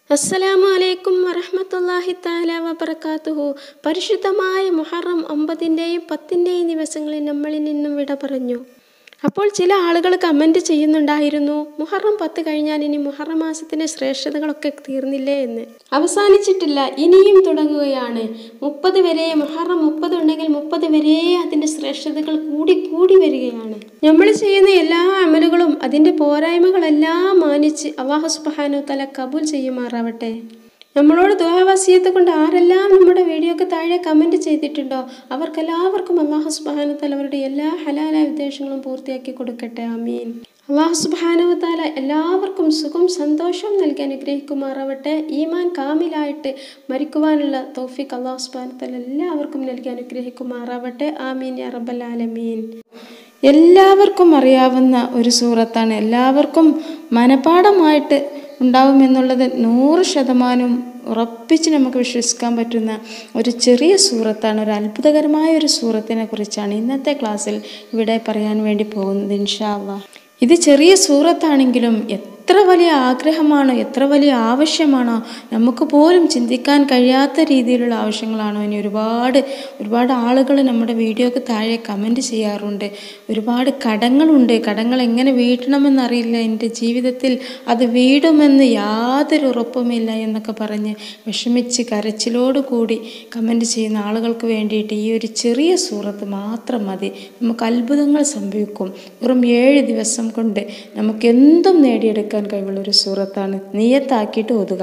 അസ്സലാമു അലൈക്കും വറഹ്മത്തുള്ളാഹി തആല വബറകാതുഹു പരിശുദ്ധമായ മുഹറം ഒമ്പതിൻ്റെയും പത്തിൻ്റെയും ദിവസങ്ങളിൽ നമ്മളിൽ നിന്നും വിട പറഞ്ഞു അപ്പോൾ ചില ആളുകൾ കമൻറ്റ് ചെയ്യുന്നുണ്ടായിരുന്നു മുഹറം പത്ത് കഴിഞ്ഞാൽ ഇനി മുഹറം മാസത്തിൻ്റെ ശ്രേഷ്ഠതകളൊക്കെ തീർന്നില്ലേ എന്ന് അവസാനിച്ചിട്ടില്ല ഇനിയും തുടങ്ങുകയാണ് മുപ്പത് വരെ മുഹറം മുപ്പത് ഉണ്ടെങ്കിൽ മുപ്പത് വരെ അതിൻ്റെ ശ്രേഷ്ഠതകൾ കൂടി കൂടി വരികയാണ് നമ്മൾ ചെയ്യുന്ന എല്ലാ അമലുകളും അതിൻ്റെ പോരായ്മകളെല്ലാം മാനിച്ച് അള്ളാഹു സുബ്ഹാനഹു തല കബൂൽ ചെയ്യുമാറാവട്ടെ നമ്മളോട് ദുഹാവാസിയത്തെ കൊണ്ട് ആരെല്ലാം നമ്മുടെ വീഡിയോക്ക് താഴെ കമൻറ്റ് ചെയ്തിട്ടുണ്ടോ അവർക്കെല്ലാവർക്കും അള്ളാഹു സുബ്ഹാനഹു തല അവരുടെ എല്ലാ ഹലാലായ ഉദ്ദേശങ്ങളും പൂർത്തിയാക്കി കൊടുക്കട്ടെ അമീൻ അള്ളാഹു സുബ്ഹാനഹു താല എല്ലാവർക്കും സുഖം സന്തോഷം നൽകി അനുഗ്രഹിക്കുമാറാവട്ടെ ഈമാൻ കാമിലായിട്ട് മരിക്കുവാനുള്ള തൗഫീഖ് അള്ളാഹു സുബ്ഹാനഹു തല എല്ലാവർക്കും നൽകി അനുഗ്രഹിക്കുമാറാവട്ടെ ആമീൻ യാ റബ്ബൽ ആലമീൻ എല്ലാവർക്കും അറിയാവുന്ന ഒരു സൂറത്താണ് എല്ലാവർക്കും മനപാഠമായിട്ട് ഉണ്ടാവുമെന്നുള്ളത് നൂറ് ശതമാനവും ഉറപ്പിച്ച് നമുക്ക് വിശ്വസിക്കാൻ പറ്റുന്ന ഒരു ചെറിയ സൂറത്താണ് ഒരു അത്ഭുതകരമായ ഒരു സൂറത്തിനെ കുറിച്ചാണ് ഇന്നത്തെ ക്ലാസ്സിൽ ഇവിടെ പറയാൻ വേണ്ടി പോകുന്നത് ഇൻഷാ അള്ളാഹ് ഇത് ചെറിയ സൂറത്താണെങ്കിലും എത്ര വലിയ ആഗ്രഹമാണോ എത്ര വലിയ ആവശ്യമാണോ നമുക്ക് പോലും ചിന്തിക്കാൻ കഴിയാത്ത രീതിയിലുള്ള ആവശ്യങ്ങളാണോ ഇനി ഒരുപാട് ഒരുപാട് ആളുകൾ നമ്മുടെ വീഡിയോക്ക് താഴെ കമൻറ്റ് ചെയ്യാറുണ്ട് ഒരുപാട് കടങ്ങളുണ്ട് കടങ്ങൾ എങ്ങനെ വീട്ടണമെന്നറിയില്ല എൻ്റെ ജീവിതത്തിൽ അത് വീടുമെന്ന് യാതൊരു ഉറപ്പുമില്ല എന്നൊക്കെ പറഞ്ഞ് വിഷമിച്ച് കരച്ചിലോട് കൂടി കമൻറ്റ് ചെയ്യുന്ന ആളുകൾക്ക് വേണ്ടിയിട്ട് ഈ ഒരു ചെറിയ സൂറത്ത് മാത്രം മതി നമുക്ക് അത്ഭുതങ്ങൾ സംഭവിക്കും വെറും ഏഴ് ദിവസം കൊണ്ട് നമുക്ക് എന്തും നേടിയെടുക്കാൻ കഴിവുള്ള ഒരു സൂറത്താണ് നീയത്താക്കിയിട്ട് ഓതുക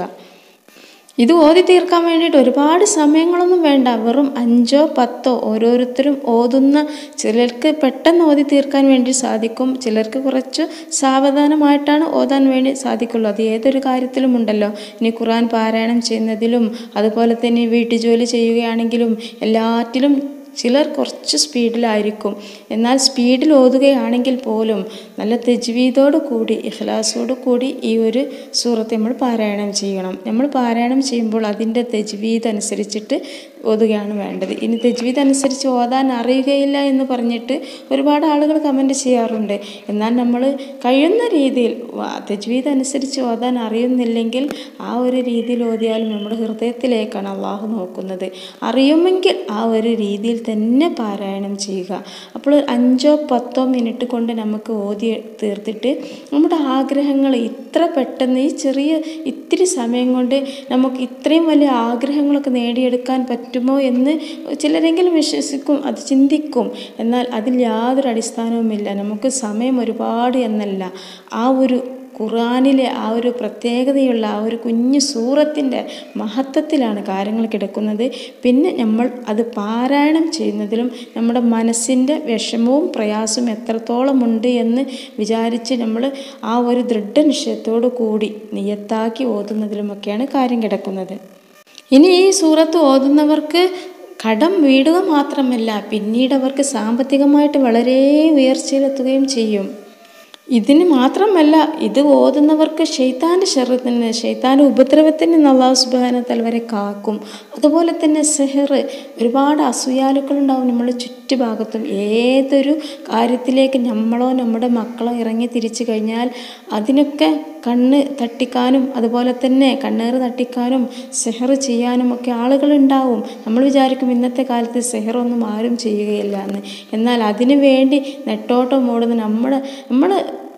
ഇത് ഓതി തീർക്കാൻ വേണ്ടിയിട്ട് ഒരുപാട് സമയങ്ങളൊന്നും വേണ്ട വെറും അഞ്ചോ പത്തോ ഓരോരുത്തരും ഓതുന്ന ചിലർക്ക് പെട്ടെന്ന് ഓതി തീർക്കാൻ വേണ്ടി സാധിക്കും ചിലർക്ക് കുറച്ച് സാവധാനമായിട്ടാണ് ഓതാൻ വേണ്ടി സാധിക്കുള്ളൂ അത് ഏതൊരു കാര്യത്തിലും ഉണ്ടല്ലോ ഇനി ഖുർആൻ പാരായണം ചെയ്യുന്നതിലും അതുപോലെ തന്നെ വീട്ടുജോലി ചെയ്യുകയാണെങ്കിലും എല്ലാറ്റിലും ചിലർ കുറച്ച് സ്പീഡിലായിരിക്കും എന്നാൽ സ്പീഡിൽ ഓതുകയാണെങ്കിൽ പോലും നല്ല തെജ്വീദോട് കൂടി ഇഖ്ലാസോട് കൂടി ഈ ഒരു സൂറത്ത് നമ്മൾ പാരായണം ചെയ്യണം നമ്മൾ പാരായണം ചെയ്യുമ്പോൾ അതിൻ്റെ തെജ്വീദ് അനുസരിച്ചിട്ട് ഓതുകയാണ് വേണ്ടത് ഇനി തെജ്വീദ് അനുസരിച്ച് ഓതാൻ അറിയുകയില്ല എന്ന് പറഞ്ഞിട്ട് ഒരുപാട് ആളുകൾ കമൻറ്റ് ചെയ്യാറുണ്ട് എന്നാൽ നമ്മൾ കഴിയുന്ന രീതിയിൽ തെജ്വീദ് അനുസരിച്ച് ഓതാൻ അറിയുന്നില്ലെങ്കിൽ ആ ഒരു രീതിയിൽ ഓതിയാലും നമ്മുടെ ഹൃദയത്തിലേക്കാണ് അള്ളാഹു നോക്കുന്നത് അറിയുമെങ്കിൽ ആ ഒരു രീതിയിൽ തന്നെ പാരായണം ചെയ്യുക അപ്പോൾ അഞ്ചോ പത്തോ മിനിറ്റ് കൊണ്ട് നമുക്ക് ഓതി തീർത്തിട്ട് നമ്മുടെ ആഗ്രഹങ്ങൾ ഇത്ര പെട്ടെന്ന് ഈ ചെറിയ ഇത്തിരി സമയം കൊണ്ട് നമുക്ക് ഇത്രയും വലിയ ആഗ്രഹങ്ങളൊക്കെ നേടിയെടുക്കാൻ പറ്റുമോ എന്ന് ചിലരെങ്കിലും വിശ്വസിക്കും അത് ചിന്തിക്കും എന്നാൽ അതിൽ യാതൊരു അടിസ്ഥാനവുമില്ല നമുക്ക് സമയം ഒരുപാട് എന്നല്ല ആ ഒരു ഖുറാനിലെ ആ ഒരു പ്രത്യേകതയുള്ള ആ ഒരു കുഞ്ഞു സൂറത്തിൻ്റെ മഹത്വത്തിലാണ് കാര്യങ്ങൾ കിടക്കുന്നത് പിന്നെ നമ്മൾ അത് പാരായണം ചെയ്യുന്നതിലും നമ്മുടെ മനസ്സിൻ്റെ വിഷമവും പ്രയാസവും എത്രത്തോളം ഉണ്ട് എന്ന് വിചാരിച്ച് നമ്മൾ ആ ഒരു ദൃഢനിശ്ചയത്തോടു കൂടി നിയത്താക്കി ഓതുന്നതിലുമൊക്കെയാണ് കാര്യം കിടക്കുന്നത് ഇനി ഈ സൂറത്ത് ഓതുന്നവർക്ക് കടം വീടുക മാത്രമല്ല പിന്നീട് അവർക്ക് സാമ്പത്തികമായിട്ട് വളരെ ഉയർച്ചയിലെത്തുകയും ചെയ്യും ഇതിന് മാത്രമല്ല ഇത് ഓതുന്നവർക്ക് ഷെയ്ത്താൻ്റെ ശരീരത്തിന് ഷെയ്ത്താൻ്റെ ഉപദ്രവത്തിന് നിന്ന് അള്ളാഹു സുബാന തലവരെ കാക്കും അതുപോലെ തന്നെ സെഹർ ഒരുപാട് അസൂയാലുക്കളുണ്ടാവും നമ്മുടെ ചുറ്റുഭാഗത്തും ഏതൊരു കാര്യത്തിലേക്ക് നമ്മളോ നമ്മുടെ മക്കളോ ഇറങ്ങി തിരിച്ചു കഴിഞ്ഞാൽ അതിനൊക്കെ കണ്ണ് തട്ടിക്കാനും അതുപോലെ തന്നെ കണ്ണേറ് തട്ടിക്കാനും സെഹർ ചെയ്യാനും ഒക്കെ ആളുകളുണ്ടാവും നമ്മൾ വിചാരിക്കും ഇന്നത്തെ കാലത്ത് സെഹറൊന്നും ആരും ചെയ്യുകയില്ല എന്ന് എന്നാൽ അതിനു വേണ്ടി നെട്ടോട്ടം ഓടുന്ന നമ്മുടെ നമ്മൾ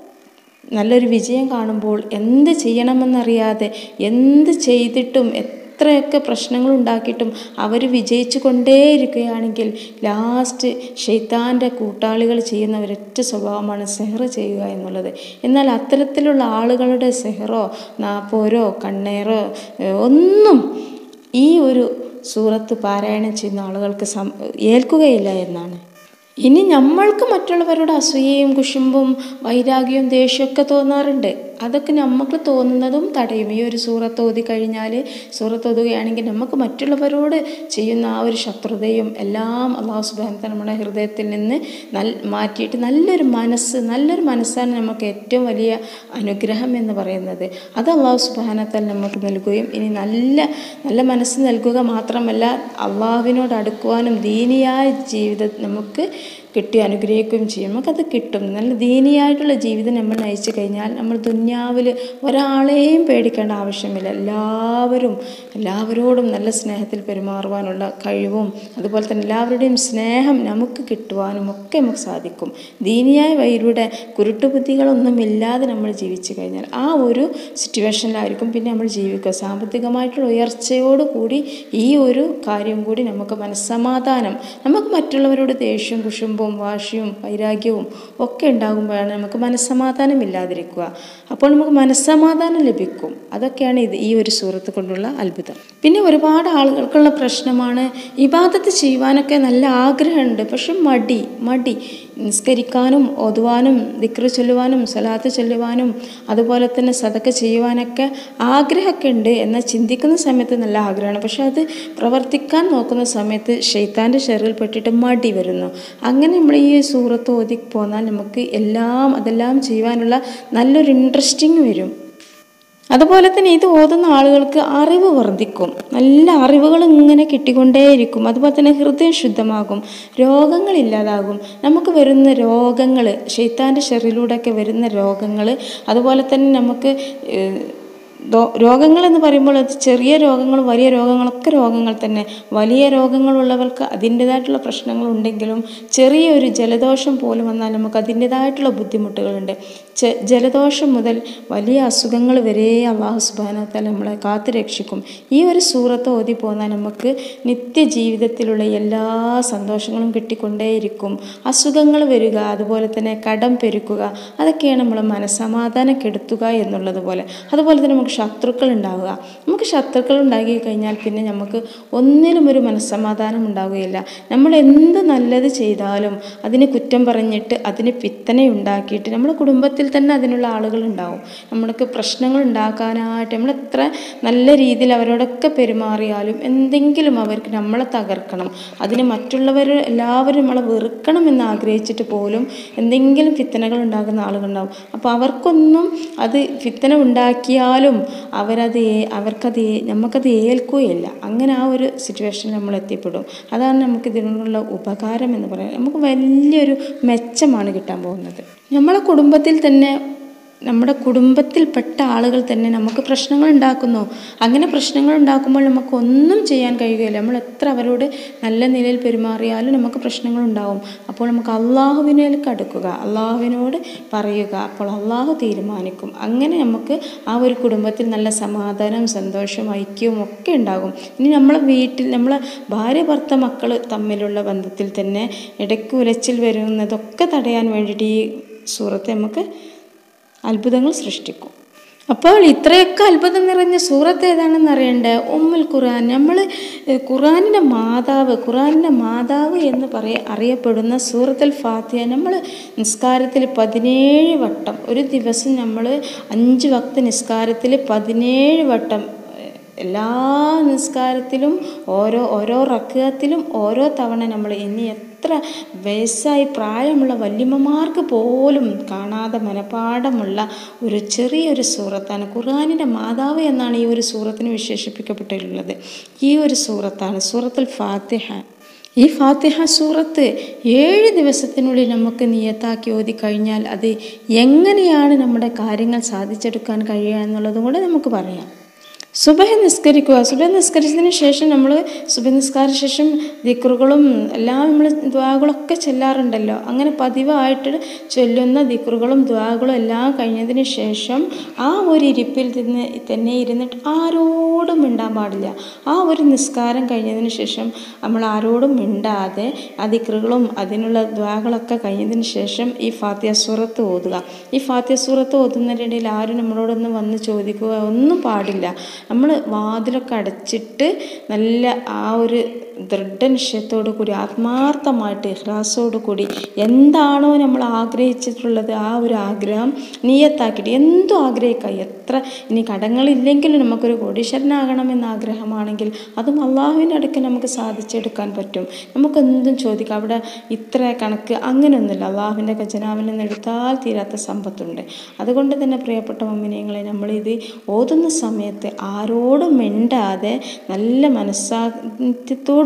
നല്ലൊരു വിജയം കാണുമ്പോൾ എന്ത് ചെയ്യണമെന്നറിയാതെ എന്ത് ചെയ്തിട്ടും എത്രയൊക്കെ പ്രശ്നങ്ങൾ ഉണ്ടാക്കിയിട്ടും അവർ വിജയിച്ചു കൊണ്ടേയിരിക്കുകയാണെങ്കിൽ ലാസ്റ്റ് ഷെയ്ത്താൻ്റെ കൂട്ടാളികൾ ചെയ്യുന്ന ഒരൊറ്റ സ്വഭാവമാണ് സെഹർ ചെയ്യുക എന്നുള്ളത് എന്നാൽ അത്തരത്തിലുള്ള ആളുകളുടെ സെഹറോ നാപ്പോരോ കണ്ണേറോ ഒന്നും ഈ ഒരു സൂറത്ത് പാരായണം ചെയ്യുന്ന ആളുകൾക്ക് സം ഏൽക്കുകയില്ല എന്നാണ് ഇനി നമ്മൾക്ക് മറ്റുള്ളവരോട് അസൂയയും കുശുമ്പും വൈരാഗ്യവും ദേഷ്യമൊക്കെ തോന്നാറുണ്ട് അതൊക്കെ നമുക്ക് തോന്നുന്നതും തടയും ഈ ഒരു സൂറത്ത് ഓതി കഴിഞ്ഞാൽ സൂറത്ത് ഓതുകയാണെങ്കിൽ നമുക്ക് മറ്റുള്ളവരോട് ചെയ്യുന്ന ആ ഒരു ശത്രുതയും എല്ലാം അള്ളാഹു സുബാനത്തെ നമ്മുടെ ഹൃദയത്തിൽ നിന്ന് നൽ മാറ്റിയിട്ട് നല്ലൊരു മനസ്സ് നല്ലൊരു മനസ്സാണ് നമുക്ക് ഏറ്റവും വലിയ അനുഗ്രഹം എന്ന് പറയുന്നത് അത് അള്ളാഹു സുബാനത്താൽ നമുക്ക് നൽകുകയും ഇനി നല്ല നല്ല മനസ്സ് നൽകുക മാത്രമല്ല അള്ളാഹുവിനോട് അടുക്കുവാനും ദീനിയായ ജീവിതം നമുക്ക് കിട്ടി അനുഗ്രഹിക്കുകയും ചെയ്യും നമുക്കത് കിട്ടും നല്ല ദീനിയായിട്ടുള്ള ജീവിതം നമ്മൾ നയിച്ചു കഴിഞ്ഞാൽ നമ്മൾ ദുന്യാവിൽ ഒരാളെയും പേടിക്കേണ്ട ആവശ്യമില്ല എല്ലാവരും എല്ലാവരോടും നല്ല സ്നേഹത്തിൽ പെരുമാറുവാനുള്ള കഴിവും അതുപോലെ തന്നെ എല്ലാവരുടെയും സ്നേഹം നമുക്ക് കിട്ടുവാനും ഒക്കെ നമുക്ക് സാധിക്കും ദീനിയായ വഴിയിലൂടെ കുരുട്ടുബുദ്ധികളൊന്നും ഇല്ലാതെ നമ്മൾ ജീവിച്ചു കഴിഞ്ഞാൽ ആ ഒരു സിറ്റുവേഷനിലായിരിക്കും പിന്നെ നമ്മൾ ജീവിക്കുക സാമ്പത്തികമായിട്ടുള്ള ഉയർച്ചയോട് കൂടി ഈ ഒരു കാര്യം കൂടി നമുക്ക് മനസ്സമാധാനം നമുക്ക് മറ്റുള്ളവരോട് ദേഷ്യവും കുശുമ്പും വാശിയും വൈരാഗ്യവും ഒക്കെ ഉണ്ടാകുമ്പോഴാണ് നമുക്ക് മനസ്സമാധാനം ഇല്ലാതിരിക്കുക അപ്പോൾ നമുക്ക് മനസ്സമാധാനം ലഭിക്കും അതൊക്കെയാണ് ഇത് ഈ ഒരു സൂറത്ത് കൊണ്ടുള്ള അത്ഭുതം പിന്നെ ഒരുപാട് ആളുകൾക്കുള്ള പ്രശ്നമാണ് ഇബാദത്ത് ചെയ്യുവാനൊക്കെ നല്ല ആഗ്രഹമുണ്ട് പക്ഷെ മടി മടി നിസ്കരിക്കാനും ഓതുവാനും ദിക്റ് ചൊല്ലുവാനും സലാത്ത് ചൊല്ലുവാനും അതുപോലെ തന്നെ സതക്ക ചെയ്യുവാനൊക്കെ ആഗ്രഹമൊക്കെ ഉണ്ട് എന്നാൽ ചിന്തിക്കുന്ന സമയത്ത് നല്ല ആഗ്രഹമാണ് പക്ഷെ അത് പ്രവർത്തിക്കാൻ നോക്കുന്ന സമയത്ത് ഷെയ്ത്താൻ്റെ ഷെറിൽ പെട്ടിട്ട് മടി വരുന്നു അങ്ങനെ നമ്മൾ ഈ സൂറത്ത് ഓതി പോന്നാൽ നമുക്ക് എല്ലാം അതെല്ലാം ചെയ്യുവാനുള്ള നല്ലൊരു ഇൻട്രസ്റ്റിങ് വരും അതുപോലെ തന്നെ ഇത് ഓതുന്ന ആളുകൾക്ക് അറിവ് വർദ്ധിക്കും നല്ല അറിവുകൾ ഇങ്ങനെ കിട്ടിക്കൊണ്ടേയിരിക്കും അതുപോലെ തന്നെ ഹൃദയം ശുദ്ധമാകും രോഗങ്ങളില്ലാതാകും നമുക്ക് വരുന്ന രോഗങ്ങൾ ഷെയ്ത്താൻ്റെ ഷെറിലൂടെയൊക്കെ വരുന്ന രോഗങ്ങൾ അതുപോലെ തന്നെ നമുക്ക് ഏഹ്, ദോ- രോഗങ്ങളെന്ന് പറയുമ്പോൾ അത് ചെറിയ രോഗങ്ങളും വലിയ രോഗങ്ങളൊക്കെ രോഗങ്ങൾ തന്നെ വലിയ രോഗങ്ങളുള്ളവർക്ക് അതിൻ്റെതായിട്ടുള്ള പ്രശ്നങ്ങളുണ്ടെങ്കിലും ചെറിയൊരു ജലദോഷം പോലും വന്നാൽ നമുക്ക് അതിൻ്റെതായിട്ടുള്ള ബുദ്ധിമുട്ടുകളുണ്ട് ചെ- ജലദോഷം മുതൽ വലിയ അസുഖങ്ങൾ വരെ അള്ളാഹു സുബാനത്താൽ നമ്മളെ കാത്തു രക്ഷിക്കും ഈ ഒരു സൂറത്ത് ഓതി പോന്നാൽ നമുക്ക് നിത്യജീവിതത്തിലുള്ള എല്ലാ സന്തോഷങ്ങളും കിട്ടിക്കൊണ്ടേയിരിക്കും അസുഖങ്ങൾ വരിക അതുപോലെ തന്നെ കടം പെരുക്കുക അതൊക്കെയാണ് നമ്മളെ മനസ്സമാധാനം കെടുത്തുക എന്നുള്ളത് പോലെ അതുപോലെ തന്നെ നമുക്ക് ശത്രുക്കൾ ഉണ്ടാവുക നമുക്ക് ശത്രുക്കൾ ഉണ്ടാക്കി കഴിഞ്ഞാൽ പിന്നെ നമുക്ക് ഒന്നിലും ഒരു മനസ്സമാധാനം ഉണ്ടാവുകയില്ല നമ്മൾ എന്ത് നല്ലത് ചെയ്താലും അതിന് കുറ്റം പറഞ്ഞിട്ട് അതിന് പിത്തനെ ഉണ്ടാക്കിയിട്ട് നമ്മുടെ കുടുംബത്തിൽ തന്നെ അതിനുള്ള ആളുകൾ ഉണ്ടാവും നമ്മൾക്ക് പ്രശ്നങ്ങൾ ഉണ്ടാക്കാനായിട്ട് നമ്മൾ എത്ര നല്ല രീതിയിൽ അവരോടൊക്കെ പെരുമാറിയാലും എന്തെങ്കിലും അവർക്ക് നമ്മളെ തകർക്കണം അതിന് മറ്റുള്ളവർ എല്ലാവരും നമ്മളെ വെറുക്കണം എന്ന് ആഗ്രഹിച്ചിട്ട് പോലും എന്തെങ്കിലും ഫിത്തനകൾ ഉണ്ടാകുന്ന ആളുകളുണ്ടാവും അപ്പോൾ അവർക്കൊന്നും അത് ഫിത്തന ഉണ്ടാക്കിയാലും അവരത് ഏ- അവർക്കത് ഏ- നമുക്കത് ഏൽക്കുകയില്ല അങ്ങനെ ആ ഒരു സിറ്റുവേഷനിൽ നമ്മൾ എത്തിപ്പെടും അതാണ് നമുക്ക് ഇതിനുള്ള ഉപകാരം എന്ന് പറയുന്നത് നമുക്ക് വലിയൊരു മെച്ചമാണ് കിട്ടാൻ പോകുന്നത് നമ്മളെ കുടുംബത്തിൽ തന്നെ നമ്മുടെ കുടുംബത്തിൽപ്പെട്ട ആളുകൾ തന്നെ നമുക്ക് പ്രശ്നങ്ങൾ ഉണ്ടാക്കുന്നു അങ്ങനെ പ്രശ്നങ്ങൾ ഉണ്ടാക്കുമ്പോൾ നമുക്ക് ഒന്നും ചെയ്യാൻ കഴിയുകയില്ല നമ്മൾ എത്ര അവരോട് നല്ല നിലയിൽ പെരുമാറിയാലും നമുക്ക് പ്രശ്നങ്ങൾ ഉണ്ടാവും അപ്പോൾ നമുക്ക് അള്ളാഹുവിനേക്ക് അടുക്കുക അള്ളാഹുവിനോട് പറയുക അപ്പോൾ അള്ളാഹു തീരുമാനിക്കും അങ്ങനെ നമുക്ക് ആ ഒരു കുടുംബത്തിൽ നല്ല സമാധാനവും സന്തോഷവും ഐക്യവും ഒക്കെ ഉണ്ടാകും ഇനി നമ്മളെ വീട്ടിൽ നമ്മളെ ഭാര്യ ഭർത്ത മക്കൾ തമ്മിലുള്ള ബന്ധത്തിൽ തന്നെ ഇടയ്ക്ക് ഉലച്ചിൽ വരുന്നതൊക്കെ തടയാൻ വേണ്ടിയിട്ട് ഈ സൂറത്തെ നമുക്ക് അത്ഭുതങ്ങൾ സൃഷ്ടിക്കും അപ്പോൾ ഇത്രയൊക്കെ അത്ഭുതം നിറഞ്ഞ സൂറത്ത് ഏതാണെന്ന് അറിയണ്ടേ ഉമ്മുൽ ഖുർആൻ നമ്മൾ ഖുർആനിൻ്റെ മാതാവ് ഖുർആനിൻ്റെ മാതാവ് എന്ന് പറയ അറിയപ്പെടുന്ന സൂറത്തുൽ ഫാത്തിഹ നമ്മൾ നിസ്കാരത്തിൽ പതിനേഴ് വട്ടം ഒരു ദിവസം നമ്മൾ അഞ്ച് വക്ത നിസ്കാരത്തിൽ പതിനേഴ് വട്ടം എല്ലാ നിസ്കാരത്തിലും ഓരോ ഓരോ റക്കത്തിലും ഓരോ തവണ നമ്മൾ ഇനി എത്ര വയസ്സായി പ്രായമുള്ള വല്യമ്മമാർക്ക് പോലും കാണാതെ മനപാഠമുള്ള ഒരു ചെറിയൊരു സൂറത്താണ് ഖുർആാനിൻ്റെ മാതാവ് എന്നാണ് ഈ ഒരു സൂറത്തിന് വിശേഷിപ്പിക്കപ്പെട്ടിട്ടുള്ളത് ഈ ഒരു സൂറത്താണ് സൂറത്തുൽ ഫാത്തിഹ ഈ ഫാത്തിഹ സൂറത്ത് ഏഴ് ദിവസത്തിനുള്ളിൽ നമുക്ക് നിയത്താക്കി ഓതി കഴിഞ്ഞാൽ അത് എങ്ങനെയാണ് നമ്മുടെ കാര്യങ്ങൾ സാധിച്ചെടുക്കാൻ കഴിയുക എന്നുള്ളതും കൂടെ നമുക്ക് പറയാം സുബഹ നിസ്കരിക്കുക സുബഹ നിസ്കരിച്ചതിന് ശേഷം നമ്മൾ സുബഹ നിസ്കാര ശേഷം ദിക്റുകളും എല്ലാം നമ്മൾ ദ്വാകളൊക്കെ ചെല്ലാറുണ്ടല്ലോ അങ്ങനെ പതിവായിട്ട് ചൊല്ലുന്ന ദിക്റുകളും ദ്വാകളും എല്ലാം കഴിഞ്ഞതിന് ശേഷം ആ ഒരു ഇരിപ്പിൽ തന്നെ തന്നെ ഇരുന്നിട്ട് ആരോടും മിണ്ടാൻ പാടില്ല ആ ഒരു നിസ്കാരം കഴിഞ്ഞതിന് ശേഷം നമ്മൾ ആരോടും മിണ്ടാതെ ആ ദിക്റുകളും അതിനുള്ള ദ്വാകളൊക്കെ കഴിഞ്ഞതിന് ശേഷം ഈ ഫാത്തിയ സൂറത്ത് ഓതുക ഈ ഫാത്തിയ സൂറത്ത് ഓതുന്നതിനിടയിൽ ആരും നമ്മളോടൊന്ന് വന്ന് ചോദിക്കുക ഒന്നും പാടില്ല നമ്മൾ വാതിലൊക്കെ അടച്ചിട്ട് നല്ല ആ ഒരു ദൃഢനിശ്ചയത്തോടു കൂടി ആത്മാർത്ഥമായിട്ട് ഇഹ്ലാസോടു കൂടി എന്താണോ നമ്മൾ ആഗ്രഹിച്ചിട്ടുള്ളത് ആ ഒരു ആഗ്രഹം നീയത്താക്കിയിട്ട് എന്തും ആഗ്രഹിക്കുക എത്ര ഇനി കടങ്ങളില്ലെങ്കിലും നമുക്കൊരു കോടീശ്വരനാകണമെന്ന ആഗ്രഹമാണെങ്കിൽ അതും അള്ളാഹുവിൻ്റെ അടുക്ക് നമുക്ക് സാധിച്ചെടുക്കാൻ പറ്റും നമുക്കെന്തും ചോദിക്കാം അവിടെ ഇത്ര കണക്ക് അങ്ങനെയൊന്നുമില്ല അള്ളാഹുവിൻ്റെ ഖജനാവിൽ നിന്ന് എടുത്താൽ തീരാത്ത സമ്പത്തുണ്ട് അതുകൊണ്ട് തന്നെ പ്രിയപ്പെട്ട മമ്മിനിയങ്ങളെ നമ്മളിത് ഓതുന്ന സമയത്ത് ആരോടും മിണ്ടാതെ നല്ല മനസ്സാന്നിധ്യത്തോടു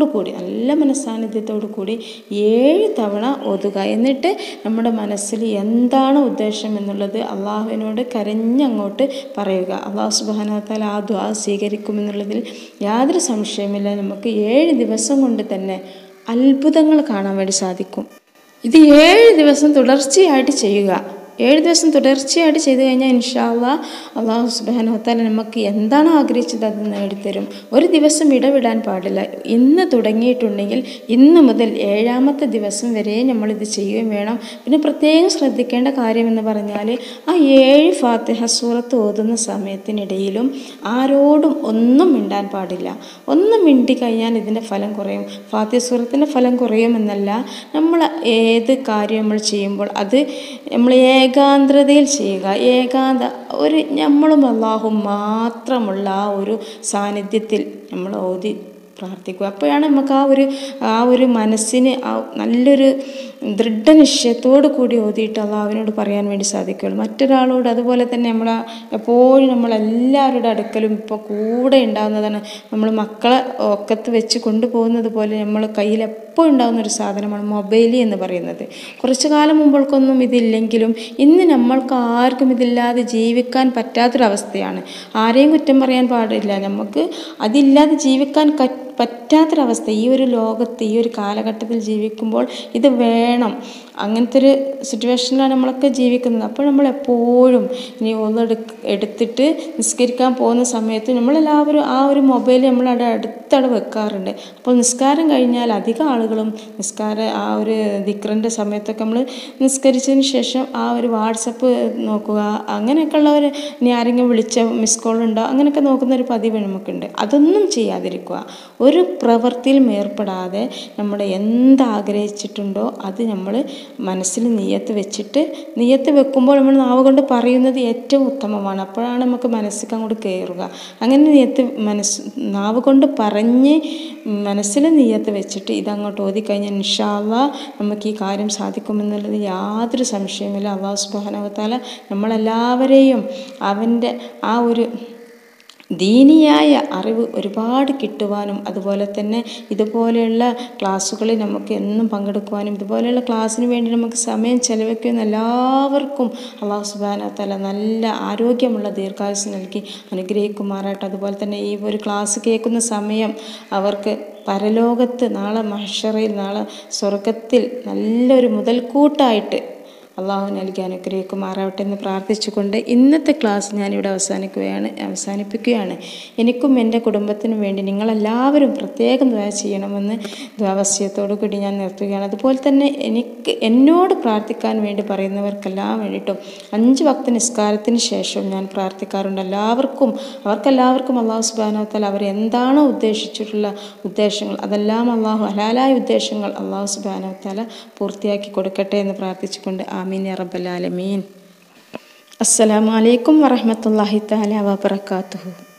മനസ്സോടു കൂടി നല്ല മനസ്സാന്നിധ്യത്തോടു കൂടി ഏഴ് തവണ ഓതുക എന്നിട്ട് നമ്മുടെ മനസ്സിൽ എന്താണ് ഉദ്ദേശം എന്നുള്ളത് അള്ളാഹുവിനോട് കരഞ്ഞങ്ങോട്ട് പറയുക അള്ളാഹു സുബാനത്താൽ ആ ദ്വാ സ്വീകരിക്കുമെന്നുള്ളതിൽ യാതൊരു സംശയമില്ല നമുക്ക് ഏഴ് ദിവസം കൊണ്ട് തന്നെ അത്ഭുതങ്ങൾ കാണാൻ വേണ്ടി സാധിക്കും ഇത് ഏഴ് ദിവസം തുടർച്ചയായിട്ട് ചെയ്യുക ഏഴ് ദിവസം തുടർച്ചയായിട്ട് ചെയ്തു കഴിഞ്ഞാൽ ഇൻഷാല്ല അള്ളാഹു സുബാനോത്താല നമുക്ക് എന്താണോ ആഗ്രഹിച്ചത് അത് നേടിത്തരും ഒരു ദിവസം ഇടവിടാൻ പാടില്ല ഇന്ന് തുടങ്ങിയിട്ടുണ്ടെങ്കിൽ ഇന്ന് മുതൽ ഏഴാമത്തെ ദിവസം വരെ നമ്മളിത് ചെയ്യുകയും വേണം പിന്നെ പ്രത്യേകം ശ്രദ്ധിക്കേണ്ട കാര്യം എന്ന് പറഞ്ഞാൽ ആ ഏഴ് ഫാത്തിഹ സൂറത്ത് ഓതുന്ന സമയത്തിനിടയിലും ആരോടും ഒന്നും മിണ്ടാൻ പാടില്ല ഒന്നും മിണ്ടി കഴിഞ്ഞാൽ ഇതിൻ്റെ ഫലം കുറയും ഫാത്തിഹ സൂറത്തിൻ്റെ ഫലം കുറയുമെന്നല്ല നമ്മൾ ഏത് കാര്യം നമ്മൾ ചെയ്യുമ്പോൾ അത് നമ്മൾ ഏകാന്തതയിൽ ചെയ്യുക ഏകാന്ത ഒരു നമ്മളും അള്ളാഹും മാത്രമുള്ള ആ ഒരു സാന്നിധ്യത്തിൽ നമ്മൾ ഓതി പ്രാർത്ഥിക്കുക അപ്പോഴാണ് നമുക്ക് ആ ഒരു ആ ഒരു മനസ്സിന് ആ നല്ലൊരു ദൃഢനിശ്ചയത്തോടു കൂടി ഓതിയിട്ട് അള്ളാഹുവിനോട് പറയാൻ വേണ്ടി സാധിക്കുകയുള്ളൂ മറ്റൊരാളോട് അതുപോലെ തന്നെ നമ്മൾ എപ്പോഴും നമ്മളെല്ലാവരുടെ അടുക്കലും ഇപ്പോൾ കൂടെ ഉണ്ടാകുന്നതാണ് നമ്മൾ മക്കളെ ഒക്കത്ത് വെച്ച് കൊണ്ടുപോകുന്നത് പോലെ നമ്മൾ കയ്യിൽ എപ്പോൾ ഉണ്ടാകുന്ന ഒരു സാധനമാണ് മൊബൈൽ എന്ന് പറയുന്നത് കുറച്ചു കാലം മുമ്പൾക്കൊന്നും ഇതില്ലെങ്കിലും ഇന്ന് നമ്മൾക്ക് ആർക്കും ഇതില്ലാതെ ജീവിക്കാൻ പറ്റാത്തൊരവസ്ഥയാണ് ആരെയും കുറ്റം പറയാൻ പാടില്ല നമുക്ക് അതില്ലാതെ ജീവിക്കാൻ കറ്റ് പറ്റാത്തൊരവസ്ഥ ഈ ഒരു ലോകത്ത് ഈ ഒരു കാലഘട്ടത്തിൽ ജീവിക്കുമ്പോൾ ഇത് വേണം അങ്ങനത്തെ ഒരു സിറ്റുവേഷനിലാണ് നമ്മളൊക്കെ ജീവിക്കുന്നത് അപ്പോൾ നമ്മൾ എപ്പോഴും ഇനി ഒന്ന് എടുത്തിട്ട് നിസ്കരിക്കാൻ പോകുന്ന സമയത്ത് നമ്മളെല്ലാവരും ആ ഒരു മൊബൈൽ നമ്മളവിടെ അടുത്തവിടെ വെക്കാറുണ്ട് അപ്പോൾ നിസ്കാരം കഴിഞ്ഞാൽ അധികം ആളുകളും നിസ്കാര ആ ഒരു ദിക്റിൻ്റെ സമയത്തൊക്കെ നമ്മൾ നിസ്കരിച്ചതിന് ശേഷം ആ ഒരു വാട്സപ്പ് നോക്കുക അങ്ങനെയൊക്കെ ഉള്ളവർ ഇനി ആരെങ്കിലും വിളിച്ച മിസ് കോൾ ഉണ്ടോ അങ്ങനെയൊക്കെ നോക്കുന്ന ഒരു പതിവ് നമുക്കുണ്ട് അതൊന്നും ചെയ്യാതിരിക്കുക ഒരു പ്രവൃത്തിയിലും ഏർപ്പെടാതെ നമ്മൾ എന്താഗ്രഹിച്ചിട്ടുണ്ടോ അത് നമ്മൾ മനസ്സിൽ നീയത്ത് വെച്ചിട്ട് നീയത്ത് വെക്കുമ്പോൾ നമ്മൾ നാവ് കൊണ്ട് പറയുന്നത് ഏറ്റവും ഉത്തമമാണ് അപ്പോഴാണ് നമുക്ക് മനസ്സിലേക്ക് അങ്ങോട്ട് കയറുക അങ്ങനെ നീയത്ത് മനസ്സ് നാവ് കൊണ്ട് പറഞ്ഞ് മനസ്സിൽ നീയത്ത് വെച്ചിട്ട് ഇതങ്ങോട്ട് ഓതിക്കഴിഞ്ഞാൽ ഇൻഷാല്ല നമുക്ക് ഈ കാര്യം സാധിക്കുമെന്നുള്ളത് യാതൊരു സംശയമില്ല അള്ളാഹു സുബാനവത്താല നമ്മളെല്ലാവരെയും അവൻ്റെ ആ ഒരു ദീനിയായ അറിവ് ഒരുപാട് കിട്ടുവാനും അതുപോലെ തന്നെ ഇതുപോലെയുള്ള ക്ലാസ്സുകളിൽ നമുക്ക് എന്നും പങ്കെടുക്കുവാനും ഇതുപോലെയുള്ള ക്ലാസ്സിന് വേണ്ടി നമുക്ക് സമയം ചെലവഴിക്കുന്ന എല്ലാവർക്കും അള്ളാഹു സുബാന തല നല്ല ആരോഗ്യമുള്ള ദീർഘായുസ് നൽകി അനുഗ്രഹിക്കുമാറായിട്ട് അതുപോലെ തന്നെ ഈ ഒരു ക്ലാസ് കേൾക്കുന്ന സമയം അവർക്ക് പരലോകത്ത് നാളെ മഹഷറയിൽ നാളെ സ്വർഗത്തിൽ നല്ലൊരു മുതൽക്കൂട്ടായിട്ട് അള്ളാഹു നൽകി അനുഗ്രഹിക്കുമാറാവട്ടെ എന്ന് പ്രാർത്ഥിച്ചുകൊണ്ട് ഇന്നത്തെ ക്ലാസ് ഞാനിവിടെ അവസാനിക്കുകയാണ് അവസാനിപ്പിക്കുകയാണ് എനിക്കും എൻ്റെ കുടുംബത്തിനും വേണ്ടി നിങ്ങളെല്ലാവരും പ്രത്യേകം ദ്വാ ചെയ്യണമെന്ന് ദ്വാവസ്യത്തോടു കൂടി ഞാൻ നിർത്തുകയാണ് അതുപോലെ തന്നെ എനിക്ക് എന്നോട് പ്രാർത്ഥിക്കാൻ വേണ്ടി പറയുന്നവർക്കെല്ലാം വേണ്ടിയിട്ടും അഞ്ച് ഭക്ത നിസ്കാരത്തിന് ശേഷം ഞാൻ പ്രാർത്ഥിക്കാറുണ്ട് എല്ലാവർക്കും അവർക്കെല്ലാവർക്കും അള്ളാഹു സുബാനോത്താൽ അവർ എന്താണോ ഉദ്ദേശിച്ചിട്ടുള്ള ഉദ്ദേശങ്ങൾ അതെല്ലാം അള്ളാഹു ഹലാലായ ഉദ്ദേശങ്ങൾ അള്ളാഹു സുബാനോത്താല പൂർത്തിയാക്കി കൊടുക്കട്ടെ എന്ന് പ്രാർത്ഥിച്ചുകൊണ്ട് ആമീൻ യാ റബ്ബൽ ആലമീൻ അസ്സലാമു അലൈക്കും വറഹ്മത്തുള്ളാഹി തആല വബറകാതുഹു